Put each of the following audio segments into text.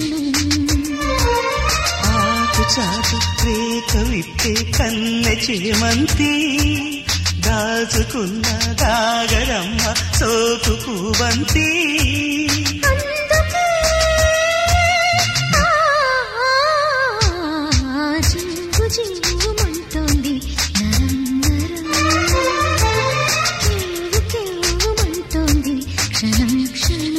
ఆకు చాటు రేఖ విప్పే కన్నె చేమంతి దాచుకున్న దాగరమ్మ సోకు పూవంతి జింగు జింగుమంటోంది నరం నరం కేవు కేవుమంటోంది క్షణం క్షణం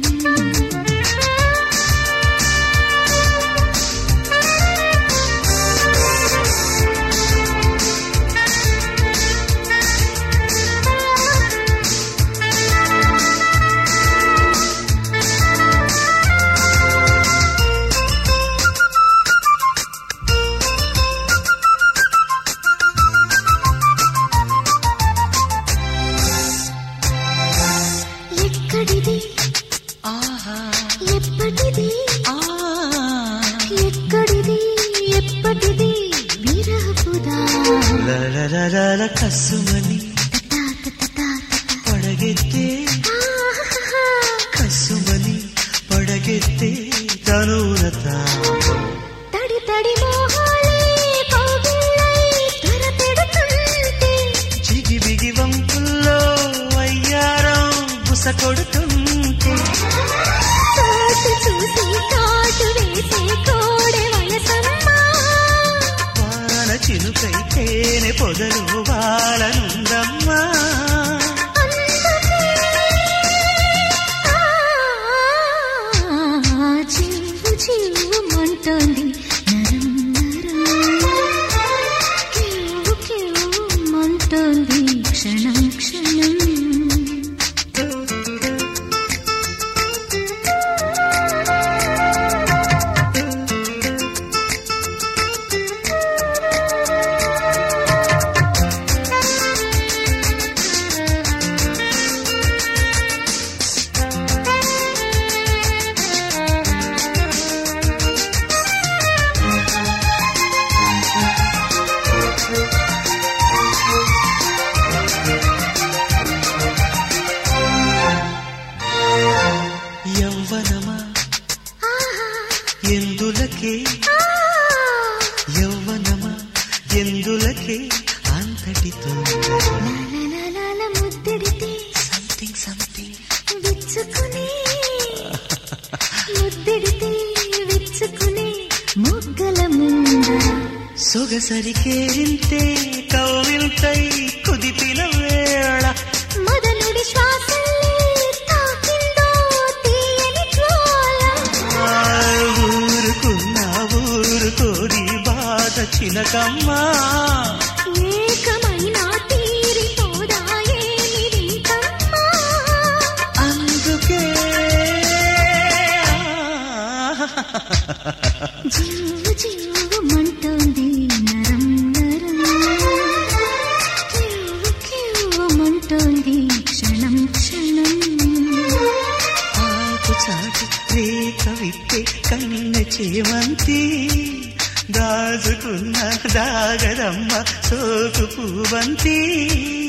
ఎక్కడిది ఆహా ఎప్పటిది ఆ ఎక్కడిది ఎప్పటిది విరహపుదా లలలలల కసుమని పడగెత్తే కసుమని పడగెత్తే తనువున తాపం తడి తడి మోహాలే కౌగిళ్ళై త్వర పెడుతుంటే చిగి బిగి వంపుల్లో అయ్యారం బుస కొడుతుంటే కాటు చూసి కాటు వేసే కోడె వయసమ్మా వాన చినుకై తేనె పొదలు వాలనుందమ్మా చివ్వు చివ్వుమంటోంది నరం నరం కేవు కేవుమంటోంది క్షణం క్షణం యవ్వనమా ఎందులకే యవ్వనమా ఎందులకే అంతటి తొందర లాలాలాల ముద్దిడితే సంథింగ్ సంథింగ్ విచ్చుకుని ముద్దిడితే విచ్చుకుని మొగ్గల ముందర సొగసరికేరింతే కౌవిల్తై కుదిపిన వేళ మొదలుడి శ్వాసల్లే తాకిందో తీయని జ్వాల ఆ ఊరుకున్న ఊరుకోరి బాధ చిలకమ్మా ఏకమైన తీరిపోదాయే నిరింకమ్మా అందుకే జీవు జీవుమంటోంది నరం నరం కేవు కేవుమంటోంది క్షణం క్షణం ఆకు చాటు రేఖ విప్పే కన్నె చేమంతి దాచుకున్న దాగరమ్మ సోకు పూవంతి